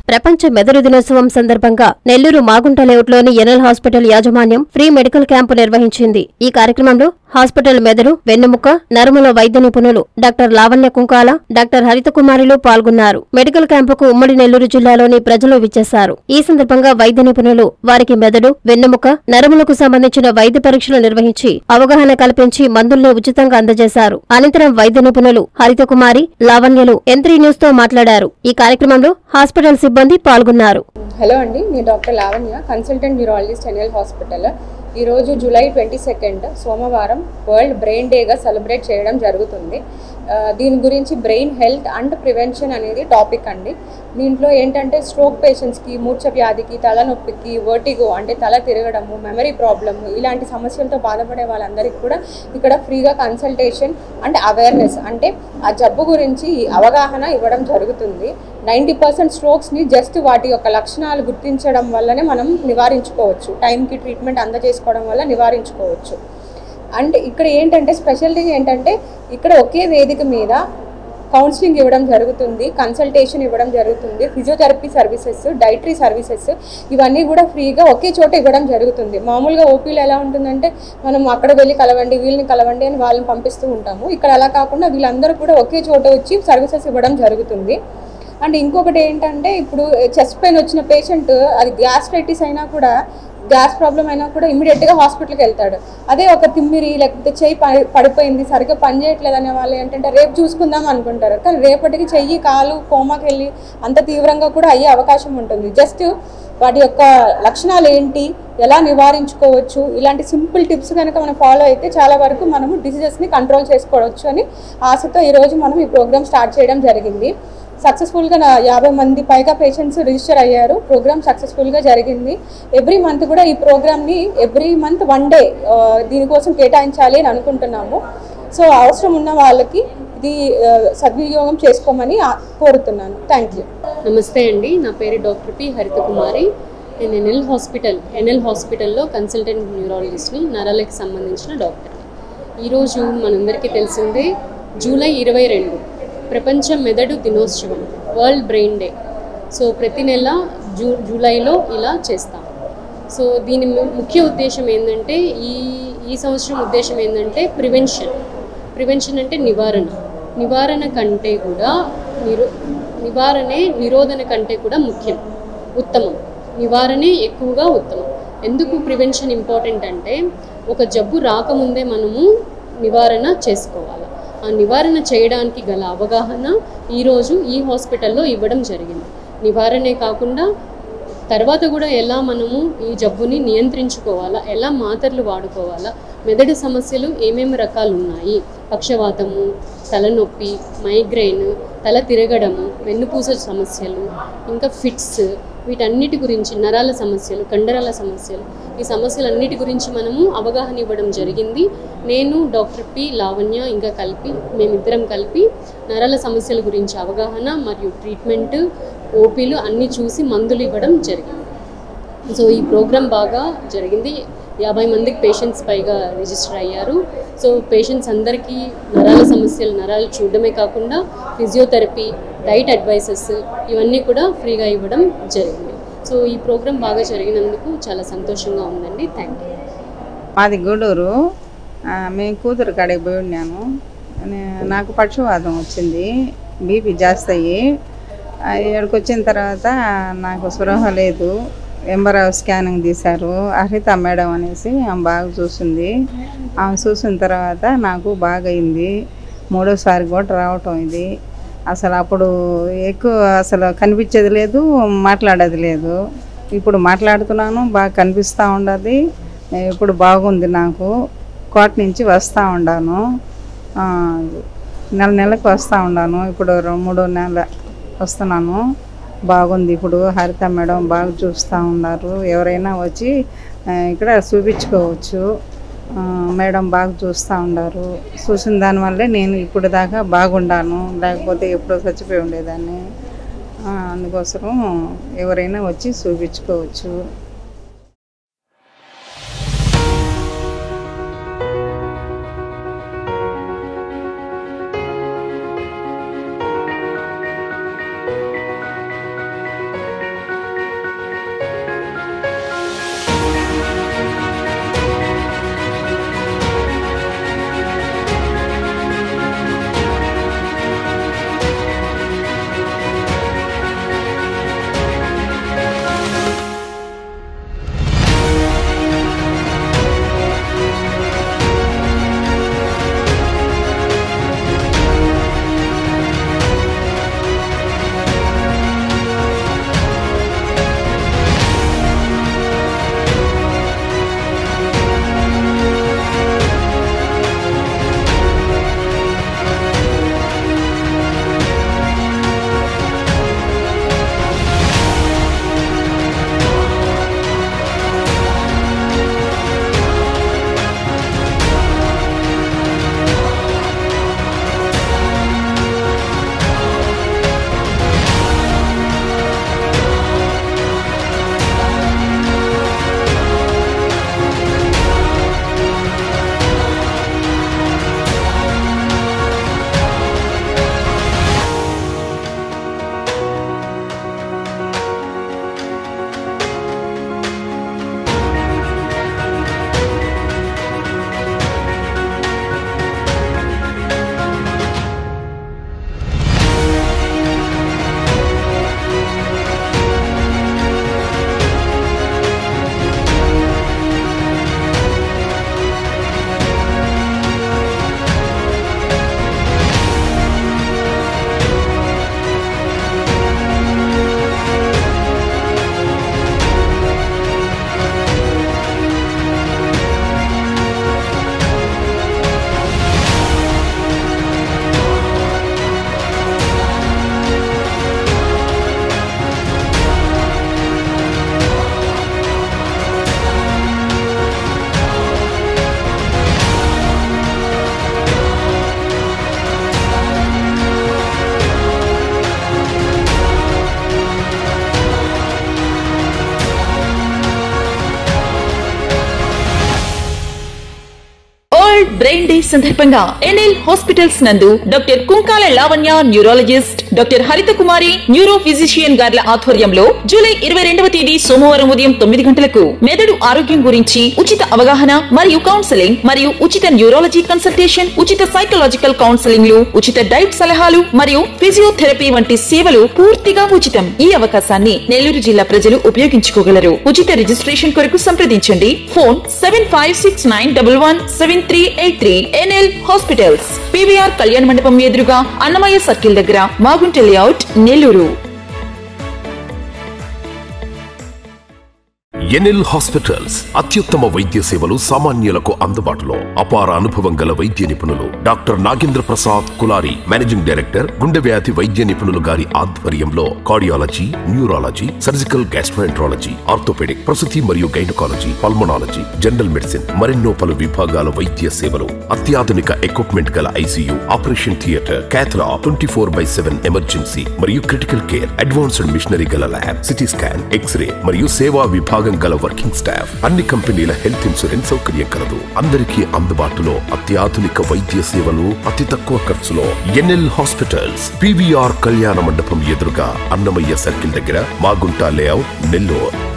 ప్రపంచ మెదడు దినోత్సవం సందర్భంగా నెల్లూరు మాగుంట లేఅవుట్లోని ఎన్ఎల్ హాస్పిటల్ యాజమాన్యం ఫ్రీ మెడికల్ క్యాంపు నిర్వహించింది ఈ కార్యక్రమంలో హాస్పిటల్ మెదడు వెన్నెముక నరముల వైద్య నిపుణులు డాక్టర్ లావణ్య కుంకాల డాక్టర్ హరిత కుమారిలు పాల్గొన్నారు మెడికల్ క్యాంపుకు ఉమ్మడి నెల్లూరు జిల్లాలోని ప్రజలు విచ్చేశారు ఈ సందర్భంగా వైద్య నిపుణులు వారికి మెదడు వెన్నెముక నరములకు సంబంధించిన వైద్య పరీక్షలు నిర్వహించి అవగాహన కల్పించి మందుల్ని ఉచితంగా అందజేశారు అనంతరం వైద్య నిపుణులు హరిత కుమారి లావణ్యలు ఎంత్రీ న్యూస్ తో మాట్లాడారు ఈ కార్యక్రమంలో హాస్పిటల్ సిబ్బంది పాల్గొన్నారు హలో అండి నేను doctor Lavanya consultant neurologist NL hospital ఈరోజు జూలై ట్వంటీ సెకండ్ సోమవారం వరల్డ్ బ్రెయిన్ డేగా సెలబ్రేట్ చేయడం జరుగుతుంది ఆ, దీని గురించి బ్రెయిన్ హెల్త్ అండ్ ప్రివెన్షన్ అనేది టాపిక్ అండి దీంట్లో ఏంటంటే స్ట్రోక్ పేషెంట్స్కి మూర్ఛ వ్యాధికి తలనొప్పికి వర్టిగో అంటే తల తిరగడము మెమరీ ప్రాబ్లమ్ ఇలాంటి సమస్యలతో బాధపడే వాళ్ళందరికీ కూడా ఇక్కడ ఫ్రీగా కన్సల్టేషన్ అండ్ అవేర్నెస్ అంటే ఆ జబ్బు గురించి అవగాహన ఇవ్వడం జరుగుతుంది నైంటీ పర్సెంట్ స్ట్రోక్స్ని జస్ట్ వాటి యొక్క లక్షణాలు గుర్తించడం వల్లనే మనం నివారించుకోవచ్చు టైంకి ట్రీట్మెంట్ అందజేసుకోవడం వల్ల నివారించుకోవచ్చు అండ్ ఇక్కడ ఏంటంటే స్పెషాలిటీ ఏంటంటే ఇక్కడ ఒకే వేదిక మీద కౌన్సిలింగ్ ఇవ్వడం జరుగుతుంది కన్సల్టేషన్ ఇవ్వడం జరుగుతుంది ఫిజియోథెరపీ సర్వీసెస్ డైటరీ సర్వీసెస్ ఇవన్నీ కూడా ఫ్రీగా ఒకే చోట ఇవ్వడం జరుగుతుంది మామూలుగా ఓపీలో ఎలా ఉంటుందంటే మనం అక్కడ వెళ్ళి కలవండి వీళ్ళని కలవండి అని వాళ్ళని పంపిస్తూ ఉంటాము ఇక్కడ అలా కాకుండా వీళ్ళందరూ కూడా ఒకే చోట వచ్చి సర్వీసెస్ ఇవ్వడం జరుగుతుంది అండ్ ఇంకొకటి ఏంటంటే ఇప్పుడు చెస్ట్ పెయిన్ వచ్చిన పేషెంట్ అది గ్యాస్ట్రైటిస్ అయినా కూడా గ్యాస్ ప్రాబ్లం అయినా కూడా ఇమీడియట్గా హాస్పిటల్కి వెళ్తాడు అదే ఒక తిమ్మిరి లేకపోతే చెయ్యి పడి- పడిపోయింది సరిగ్గా పని చేయట్లేదు అనే వాళ్ళు ఏంటంటే రేపు చూసుకుందాం అనుకుంటారు కానీ రేపటికి చెయ్యి కాలు కోమాకి వెళ్ళి అంత తీవ్రంగా కూడా అయ్యే అవకాశం ఉంటుంది జస్ట్ వాటి యొక్క లక్షణాలు ఏంటి ఎలా నివారించుకోవచ్చు ఇలాంటి సింపుల్ టిప్స్ కనుక మనం ఫాలో అయితే చాలా వరకు మనము డిసీజెస్ని కంట్రోల్ చేసుకోవచ్చు అని ఆశతో ఈరోజు మనం ఈ ప్రోగ్రామ్ స్టార్ట్ చేయడం జరిగింది సక్సెస్ఫుల్గా నా యాభై మంది పైగా పేషెంట్స్ రిజిస్టర్ అయ్యారు ప్రోగ్రామ్ సక్సెస్ఫుల్గా జరిగింది ఎవ్రీ మంత్ కూడా ఈ ప్రోగ్రామ్ని ఎవ్రీ మంత్ వన్ డే దీనికోసం కేటాయించాలి అని అనుకుంటున్నాము సో అవసరం ఉన్న వాళ్ళకి ఇది ఆ, సద్వినియోగం చేసుకోమని ఆ- కోరుతున్నాను థ్యాంక్ యూ నమస్తే అండి నా పేరు డాక్టర్ పి హరిత కుమారి నేను ఎన్ఎల్ హాస్పిటల్ ఎన్ఎల్ హాస్పిటల్లో కన్సల్టెంట్ న్యూరాలజిస్ట్ని నరాలకి సంబంధించిన డాక్టర్ ఈరోజు మనందరికీ తెలిసిందే జూలై ఇరవై రెండు ప్రపంచ మెదడు దినోత్సవం వరల్డ్ బ్రెయిన్ డే సో ప్రతి నెల జూ జూలైలో ఇలా చేస్తాం సో దీని ము- ముఖ్య ఉద్దేశం ఏంటంటే ఈ ఈ సంవత్సరం ఉద్దేశం ఏంటంటే ప్రివెన్షన్ ప్రివెన్షన్ అంటే నివారణ నివారణ కంటే కూడా నిరో నివారణే నిరోధన కంటే కూడా ముఖ్యం ఉత్తమం నివారణే ఎక్కువగా ఉత్తమం ఎందుకు ప్రివెన్షన్ ఇంపార్టెంట్ అంటే ఒక జబ్బు రాకముందే మనము నివారణ చేసుకోవాలి ఆ నివారణ చేయడానికి గల అవగాహన ఈరోజు ఈ హాస్పిటల్లో ఇవ్వడం జరిగింది నివారణే కాకుండా తర్వాత కూడా ఎలా మనము ఈ జబ్బుని నియంత్రించుకోవాలా ఎలా మాత్రలు వాడుకోవాలా మెదడు సమస్యలు ఏమేమి రకాలు ఉన్నాయి పక్షవాతము తలనొప్పి మైగ్రెయిన్ తల తిరగడము వెన్నుపూస సమస్యలు ఇంకా ఫిట్స్ వీటన్నిటి గురించి నరాల సమస్యలు కండరాల సమస్యలు ఈ సమస్యలన్నిటి గురించి మనము అవగాహన ఇవ్వడం జరిగింది నేను డాక్టర్ పి లావణ్య ఇంకా కలిపి మేమిద్దరం కలిపి నరాల సమస్యల గురించి అవగాహన మరియు ట్రీట్మెంట్ ఓపీలు అన్నీ చూసి మందులు ఇవ్వడం జరిగింది సో ఈ ప్రోగ్రామ్ బాగా జరిగింది యాభై మందికి పేషెంట్స్ పైగా రిజిస్టర్ అయ్యారు సో పేషెంట్స్ అందరికీ నరాల సమస్యలు నరాలు చూడడమే కాకుండా ఫిజియోథెరపీ డైట్ అడ్వైసెస్ ఇవన్నీ కూడా ఫ్రీగా ఇవ్వడం జరిగింది సో ఈ ప్రోగ్రామ్ బాగా జరిగినందుకు చాలా సంతోషంగా ఉందండి థ్యాంక్ యూ మాది గూడూరు ఆ, మేము కూతురు కాడికి పోయి ఉన్నాను నే- నాకు పక్షవాతం వచ్చింది బీపీ జాస్తి అయ్యి ఆ, ఇక్కడికి వచ్చిన తర్వాత నాకు స్పృహ లేదు ఎంబరావు స్కానింగ్ తీశారు హరిత మేడం అనేసి ఆమె బాగా చూసింది ఆమె చూసిన తర్వాత నాకు బాగా అయింది మూడోసారి కూడా రావటం ఇది అసలు అప్పుడు ఎక్కువ అసలు కనిపించేది లేదు మాట్లాడేది లేదు ఇప్పుడు మాట్లాడుతున్నాను బాగా కనిపిస్తూ ఉండదు ఇప్పుడు బాగుంది నాకు కోట నుంచి వస్తూ ఉండాను ఆ, నెల నెలకు వస్తూ ఉన్నాను ఇప్పుడు రెండు మూడు నెలల వస్తున్నాను బాగుంది ఇప్పుడు హరిత మేడం బాగా చూస్తూ ఉన్నారు ఎవరైనా వచ్చి ఆ, ఇక్కడ చూపించుకోవచ్చు ఆ, మేడం బాగా చూస్తూ ఉన్నారు చూసిన దానివల్లే నేను ఇప్పుడు దాకా బాగుండాను లేకపోతే ఎప్పుడో చచ్చిపోయి ఉండేదాన్ని ఆ, అందుకోసం ఎవరైనా వచ్చి చూపించుకోవచ్చు బ్రెయిన్ డే సందర్భంగా ఎన్ఎల్ హాస్పిటల్స్ నందు doctor Kunkala Lavanya neurologist doctor Haritha Kumari neuro physician గార్ల ఆధ్వర్యంలో జూలై ఇరవై రెండవ తేదీ సోమవారం ఉదయం తొమ్మిది గంటలకు మెదడు ఆరోగ్యం గురించి ఉచిత అవగాహన మరియు కౌన్సెలింగ్ మరియు ఉచిత న్యూరాలజీ కన్సల్టేషన్ ఉచిత సైకలాజికల్ కౌన్సెలింగ్ లు ఉచిత డైట్ సలహాలు మరియు ఫిజియోథెరపీ వంటి సేవలు పూర్తిగా ఉచితం ఈ అవకాశాన్ని నెల్లూరు జిల్లా ప్రజలు ఉపయోగించుకోగలరు ఉచిత రిజిస్ట్రేషన్ కొరకు సంప్రదించండి phone seven five six nine double one seven three eight three NL hospitals PVR కళ్యాణ మండపం ఎదురుగా అన్నమయ్య సర్కిల్ దగ్గర Magunta layout Nellore NL hospitals అత్యుత్తమ వైద్య సేవలు సామాన్యులకు అందుబాటులో అపార అనుభవం గల వైద్య నిపుణులు doctor Nagendra Prasad Kulari managing director గుండె వ్యాధి వైద్య నిపుణులు గారి ఆధ్వర్యంలో cardiology neurology surgical gastroenterology orthopaedic ప్రసూతి మరియు గైనకాలజీ పల్మనాలజీ జనరల్ మెడిసిన్ మరెన్నో పలు విభాగాల వైద్య సేవలు అత్యాధునిక ఎక్విప్మెంట్ గల ICU operation theatre cath lab twenty four by seven emergency మరియు క్రిటికల్ కేర్ అడ్వాన్స్డ్ మిషనరీ గల ల్యాబ్ సిటీ స్కాన్ ఎక్స్రే మరియు సేవా విభాగం గల వర్కింగ్ స్టాఫ్ అన్ని కంపెనీల హెల్త్ ఇన్సూరెన్స్ సౌకర్యం కలదు అందరికీ అందుబాటులో అత్యాధునిక వైద్య సేవలు అతి తక్కువ ఖర్చులో ఎన్ఎల్ హాస్పిటల్స్ పివిఆర్ కళ్యాణ మండపం ఎదురుగా అన్నమయ్య సర్కిల్ దగ్గర మాగుంట లేఅవుట్ నెల్లూరు